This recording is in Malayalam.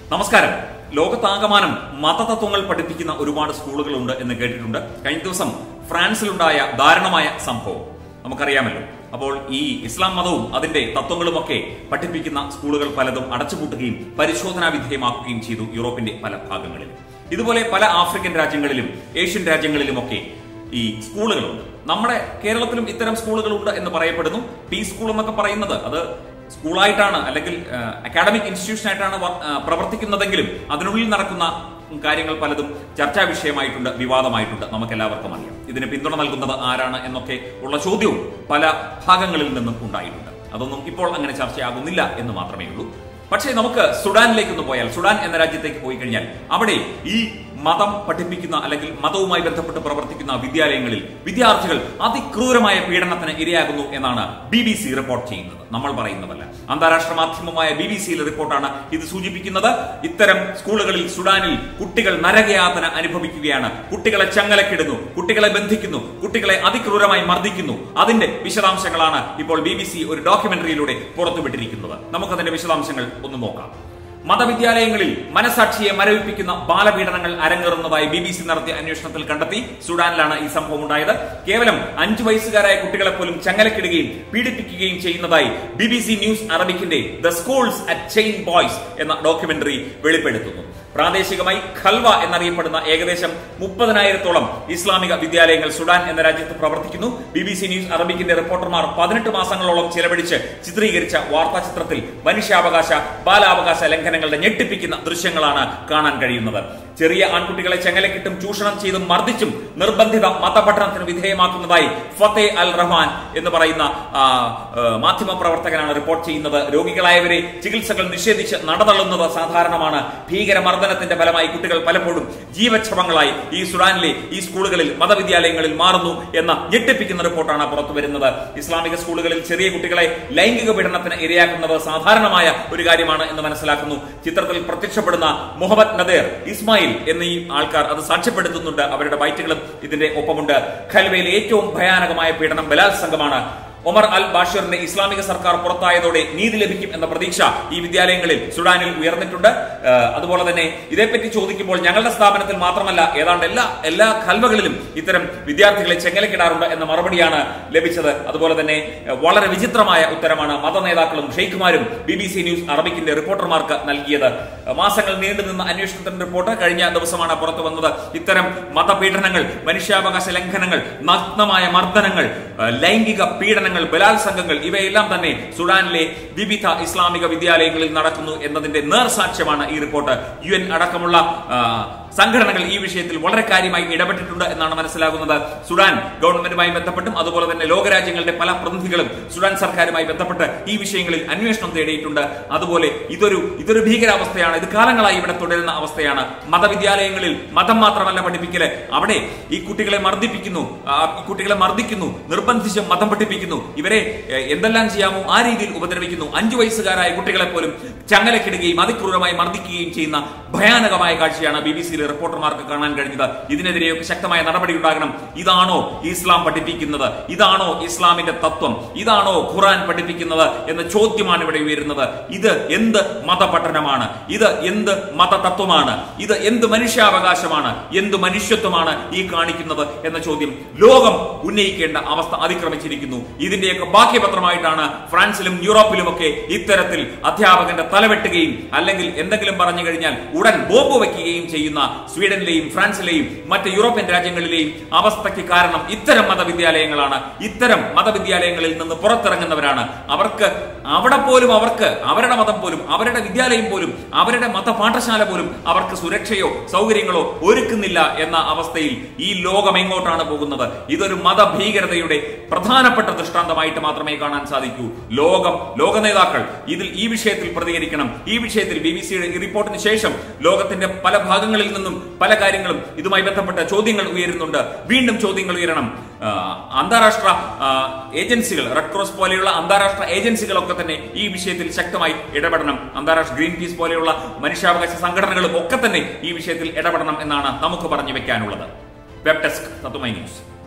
നമസ്കാരം ലോകത്താകമാനം മതതത്വങ്ങൾ പഠിപ്പിക്കുന്ന ഒരുപാട് സ്കൂളുകളുണ്ട് എന്ന് കേട്ടിട്ടുണ്ട് കഴിഞ്ഞ ദിവസം ഫ്രാൻസിലുണ്ടായ ദാരുണമായ സംഭവം നമുക്കറിയാമല്ലോ അപ്പോൾ ഈ ഇസ്ലാം മതവും അതിന്റെ തത്വങ്ങളുമൊക്കെ പഠിപ്പിക്കുന്ന സ്കൂളുകൾ പലതും അടച്ചുപൂട്ടുകയും പരിശോധനാ വിധേയമാക്കുകയും ചെയ്തു യൂറോപ്പിന്റെ പല ഭാഗങ്ങളിലും ഇതുപോലെ പല ആഫ്രിക്കൻ രാജ്യങ്ങളിലും ഏഷ്യൻ രാജ്യങ്ങളിലുമൊക്കെ ഈ സ്കൂളുകളുണ്ട് നമ്മുടെ കേരളത്തിലും ഇത്തരം സ്കൂളുകളുണ്ട് എന്ന് പറയപ്പെടുന്നു പി സ്കൂൾ എന്നൊക്കെ പറയുന്നത് അത് സ്കൂളായിട്ടാണ് അല്ലെങ്കിൽ അക്കാഡമിക് ഇൻസ്റ്റിറ്റ്യൂഷൻ ആയിട്ടാണ് വ- ആ, പ്രവർത്തിക്കുന്നതെങ്കിലും അതിനുള്ളിൽ നടക്കുന്ന കാര്യങ്ങൾ പലതും ചർച്ചാ വിഷയമായിട്ടുണ്ട് വിവാദമായിട്ടുണ്ട് നമുക്ക് എല്ലാവർക്കും അറിയാം ഇതിന് പിന്തുണ നൽകുന്നത് ആരാണ് എന്നൊക്കെ ഉള്ള ചോദ്യവും പല ഭാഗങ്ങളിൽ നിന്നും ഉണ്ടായിട്ടുണ്ട് അതൊന്നും ഇപ്പോൾ അങ്ങനെ ചർച്ചയാകുന്നില്ല എന്ന് മാത്രമേ ഉള്ളൂ പക്ഷേ നമുക്ക് സുഡാനിലേക്ക് ഒന്ന് പോയാൽ സുഡാൻ എന്ന രാജ്യത്തേക്ക് പോയി കഴിഞ്ഞാൽ അവിടെ ഈ മതം പഠിപ്പിക്കുന്ന അല്ലെങ്കിൽ മതവുമായി ബന്ധപ്പെട്ട് പ്രവർത്തിക്കുന്ന വിദ്യാലയങ്ങളിൽ വിദ്യാർത്ഥികൾ അതിക്രൂരമായ പീഡനത്തിന് ഇരയാകുന്നു എന്നാണ് ബി ബി സി റിപ്പോർട്ട് ചെയ്യുന്നത് നമ്മൾ പറയുന്നതല്ല അന്താരാഷ്ട്ര മാധ്യമമായ ബി ബി സിയിലെ റിപ്പോർട്ടാണ് ഇത് സൂചിപ്പിക്കുന്നത് ഇത്തരം സ്കൂളുകളിൽ സുഡാനിൽ കുട്ടികൾ നരകയാതന അനുഭവിക്കുകയാണ് കുട്ടികളെ ചങ്ങലക്കിടുന്നു കുട്ടികളെ ബന്ധിക്കുന്നു കുട്ടികളെ അതിക്രൂരമായി മർദ്ദിക്കുന്നു അതിന്റെ വിശദാംശങ്ങളാണ് ഇപ്പോൾ ബി ബി സി ഒരു ഡോക്യുമെന്ററിയിലൂടെ പുറത്തുവിട്ടിരിക്കുന്നത് നമുക്കതിന്റെ വിശദാംശങ്ങൾ ഒന്ന് നോക്കാം മതവിദ്യാലയങ്ങളിൽ മനസാക്ഷിയെ മരവിപ്പിക്കുന്ന ബാലപീഡനങ്ങൾ അരങ്ങേറുന്നതായി ബി ബി സി നടത്തിയ അന്വേഷണത്തിൽ കണ്ടെത്തി സുഡാനിലാണ് ഈ സംഭവം ഉണ്ടായത് കേവലം അഞ്ചു വയസ്സുകാരായ കുട്ടികളെ പോലും ചങ്ങലക്കിടുകയും പീഡിപ്പിക്കുകയും ചെയ്യുന്നതായി ബി ബി സി ന്യൂസ് അറബിക്കിന്റെ the schools at chain boys എന്ന ഡോക്യുമെന്ററി വെളിപ്പെടുത്തുന്നു പ്രാദേശികമായി ഖൽവ എന്നറിയപ്പെടുന്ന ഏകദേശം മുപ്പതിനായിരത്തോളം ഇസ്ലാമിക വിദ്യാലയങ്ങൾ സുഡാൻ എന്ന രാജ്യത്ത് പ്രവർത്തിക്കുന്നു ബി ബി സി ന്യൂസ് അറബിക്കിന്റെ റിപ്പോർട്ടർമാർ പതിനെട്ട് മാസങ്ങളോളം ചിലവഴിച്ച് ചിത്രീകരിച്ച വാർത്താ ചിത്രത്തിൽ മനുഷ്യാവകാശ ബാലാവകാശ ലംഘനങ്ങളുടെ ഞെട്ടിപ്പിക്കുന്ന ദൃശ്യങ്ങളാണ് കാണാൻ കഴിയുന്നത് ചെറിയ ആൺകുട്ടികളെ ചെങ്ങലക്കിട്ടും ചൂഷണം ചെയ്തും മർദ്ദിച്ചും നിർബന്ധിത മതപഠനത്തിന് വിധേയമാക്കുന്നതായി ഫത്തേ അൽ റഹ്മാൻ എന്ന് പറയുന്ന ആ, ആ, മാധ്യമ പ്രവർത്തകനാണ് റിപ്പോർട്ട് ചെയ്യുന്നത് രോഗികളായവരെ ചികിത്സകൾ നിഷേധിച്ച് നടതള്ളുന്നത് സാധാരണമാണ് ഭീകരമർദ്ദനത്തിന്റെ ഫലമായി കുട്ടികൾ പലപ്പോഴും ജീവച്ഛവങ്ങളായി ഈ സുഡാനിലെ ഈ സ്കൂളുകളിൽ മതവിദ്യാലയങ്ങളിൽ മാറുന്നു എന്ന ഞെട്ടിപ്പിക്കുന്ന റിപ്പോർട്ടാണ് പുറത്തു വരുന്നത് ഇസ്ലാമിക സ്കൂളുകളിൽ ചെറിയ കുട്ടികളെ ലൈംഗിക പീഡനത്തിന് ഇരയാക്കുന്നത് സാധാരണമായ ഒരു കാര്യമാണ് എന്ന് മനസ്സിലാക്കുന്നു ചിത്രത്തിൽ പ്രത്യക്ഷപ്പെടുന്ന മുഹമ്മദ് നദേർ ഇസ്മായിൽ എന്നീ ആൾക്കാർ അത് സാക്ഷ്യപ്പെടുത്തുന്നുണ്ട് അവരുടെ ബൈറ്റുകളും ഇതിന്റെ ഒപ്പമുണ്ട് ഖൽവയിലെ ഏറ്റവും ഭയാനകമായ പീഡനം ബലാത്സംഗമാണ് ഒമർ അൽ ബാഷിറിന്റെ ഇസ്ലാമിക സർക്കാർ പുറത്തായതോടെ നീതി ലഭിക്കും എന്ന പ്രതീക്ഷ ഈ വിദ്യാലയങ്ങളിൽ സുഡാനിൽ ഉയർന്നിട്ടുണ്ട് ഏഹ് അതുപോലെ തന്നെ ഇതേപ്പറ്റി ചോദിക്കുമ്പോൾ ഞങ്ങളുടെ സ്ഥാപനത്തിൽ മാത്രമല്ല ഏതാണ്ട് എല്ലാ എല്ലാ കൽവകളിലും ഇത്തരം വിദ്യാർത്ഥികളെ ചെങ്ങലക്കിടാറുണ്ട് എന്ന മറുപടിയാണ് ലഭിച്ചത് അതുപോലെ തന്നെ ഏഹ് വളരെ വിചിത്രമായ ഉത്തരമാണ് മത നേതാക്കളും ഷെയ്ഖുമാരും ബി ബി സി ന്യൂസ് അറബിക്കിന്റെ റിപ്പോർട്ടർമാർക്ക് നൽകിയത് ഏഹ് മാസങ്ങൾ നീണ്ടുനിന്ന അന്വേഷണത്തിന്റെ റിപ്പോർട്ട് കഴിഞ്ഞ ദിവസമാണ് പുറത്തു വന്നത് ഇത്തരം മതപീഡനങ്ങൾ മനുഷ്യാവകാശ ലംഘനങ്ങൾ നഗ്നമായ മർദ്ദനങ്ങൾ ഏഹ് ലൈംഗിക പീഡനങ്ങൾ ബലാത്സംഗങ്ങൾ ഇവയെല്ലാം തന്നെ സുഡാനിലെ വിവിധ ഇസ്ലാമിക വിദ്യാലയങ്ങളിൽ നടക്കുന്നു എന്നതിന്റെ നേർസാക്ഷ്യമാണ് ഈ റിപ്പോർട്ട് യു എൻ അടക്കമുള്ള ആ, സംഘടനകൾ ഈ വിഷയത്തിൽ വളരെ കാര്യമായി ഇടപെട്ടിട്ടുണ്ട് എന്നാണ് മനസ്സിലാകുന്നത് സുഡാൻ ഗവൺമെന്റുമായി ബന്ധപ്പെട്ടും അതുപോലെ തന്നെ ലോകരാജ്യങ്ങളുടെ പല പ്രതിനിധികളും സുഡാൻ സർക്കാരുമായി ബന്ധപ്പെട്ട് ഈ വിഷയങ്ങളിൽ അന്വേഷണം തേടിയിട്ടുണ്ട് അതുപോലെ ഇതൊരു ഇതൊരു ഭീകരാവസ്ഥയാണ് ഇത് കാലങ്ങളായി ഇവിടെ തുടരുന്ന അവസ്ഥയാണ് മതവിദ്യാലയങ്ങളിൽ മതം മാത്രമല്ല പഠിപ്പിക്കല് അവിടെ ഈ കുട്ടികളെ മർദ്ദിപ്പിക്കുന്നു ആ, ഈ കുട്ടികളെ മർദ്ദിക്കുന്നു നിർബന്ധിച്ച് മതം പഠിപ്പിക്കുന്നു ഇവരെ എ, എന്തെല്ലാം ചെയ്യാമോ ആ രീതിയിൽ ഉപദ്രവിക്കുന്നു അഞ്ചു വയസ്സുകാരായ കുട്ടികളെ പോലും ചങ്ങലക്കിടുകയും അതിക്രൂരമായി മർദ്ദിക്കുകയും ചെയ്യുന്ന ഭയാനകമായ കാഴ്ചയാണ് ബി ബി സിയിലെ റിപ്പോർട്ടർമാർക്ക് കാണാൻ കഴിഞ്ഞത് ഇതിനെതിരെയൊക്കെ ശക്തമായ നടപടി ഉണ്ടാകണം ഇതാണോ ഇസ്ലാം പഠിപ്പിക്കുന്നത് ഇതാണോ ഇസ്ലാമിന്റെ തത്വം ഇതാണോ ഖുറാൻ പഠിപ്പിക്കുന്നത് എന്ന ചോദ്യമാണ് ഇവിടെ ഉയരുന്നത് ഇത് എന്ത് മതപഠനമാണ് ഇത് എന്ത് മതതത്വമാണ് ഇത് എന്ത് മനുഷ്യാവകാശമാണ് എന്ത് മനുഷ്യത്വമാണ് ഈ കാണിക്കുന്നത് എന്ന ചോദ്യം ലോകം ഉന്നയിക്കേണ്ട അവസ്ഥ അതിക്രമിച്ചിരിക്കുന്നു ഇതിന്റെയൊക്കെ ബാഹ്യപത്രമായിട്ടാണ് ഫ്രാൻസിലും യൂറോപ്പിലുമൊക്കെ ഇത്തരത്തിൽ അധ്യാപകന്റെ തലവെട്ടുകയും അല്ലെങ്കിൽ എന്തെങ്കിലും പറഞ്ഞു കഴിഞ്ഞാൽ ഉടൻ ബോംബ് വയ്ക്കുകയും ചെയ്യുന്ന സ്വീഡനിലെയും ഫ്രാൻസിലെയും മറ്റ് യൂറോപ്യൻ രാജ്യങ്ങളിലെയും അവസ്ഥയ്ക്ക് കാരണം ഇത്തരം മതവിദ്യാലയങ്ങളാണ് ഇത്തരം മതവിദ്യാലയങ്ങളിൽ നിന്ന് പുറത്തിറങ്ങുന്നവരാണ് അവർക്ക് അവിടെ പോലും അവർക്ക് അവരുടെ മതം പോലും അവരുടെ വിദ്യാലയം പോലും അവരുടെ മതപാഠശാല പോലും അവർക്ക് സുരക്ഷയോ സൗകര്യങ്ങളോ ഒരുക്കുന്നില്ല എന്ന അവസ്ഥയിൽ ഈ ലോകം എങ്ങോട്ടാണ് പോകുന്നത് ഇതൊരു മതഭീകരതയുടെ പ്രധാനപ്പെട്ട ദൃഷ്ടാന്തമായിട്ട് മാത്രമേ കാണാൻ സാധിക്കൂ ലോകം ലോക നേതാക്കൾ ഇതിൽ ഈ വിഷയത്തിൽ പ്രതികരിക്കണം ഈ വിഷയത്തിൽ ബി ബി സിയുടെ ഈ റിപ്പോർട്ടിന് ശേഷം ലോകത്തിന്റെ പല ഭാഗങ്ങളിൽ നിന്നും പല കാര്യങ്ങളും ഇതുമായി ബന്ധപ്പെട്ട ചോദ്യങ്ങൾ ഉയരുന്നുണ്ട് വീണ്ടും ചോദ്യങ്ങൾ ഉയരണം ആ, അന്താരാഷ്ട്ര ആ, ഏജൻസികൾ റെഡ് ക്രോസ് പോലെയുള്ള അന്താരാഷ്ട്ര ഏജൻസികളൊക്കെ തന്നെ ഈ വിഷയത്തിൽ ശക്തമായി ഇടപെടണം അന്താരാഷ്ട്ര ഗ്രീൻ പീസ് പോലെയുള്ള മനുഷ്യാവകാശ സംഘടനകളും ഒക്കെ തന്നെ ഈ വിഷയത്തിൽ ഇടപെടണം എന്നാണ് നമുക്ക് പറഞ്ഞു വെക്കാനുള്ളത് വെബ് ഡെസ്ക് തത്വമൈ ന്യൂസ്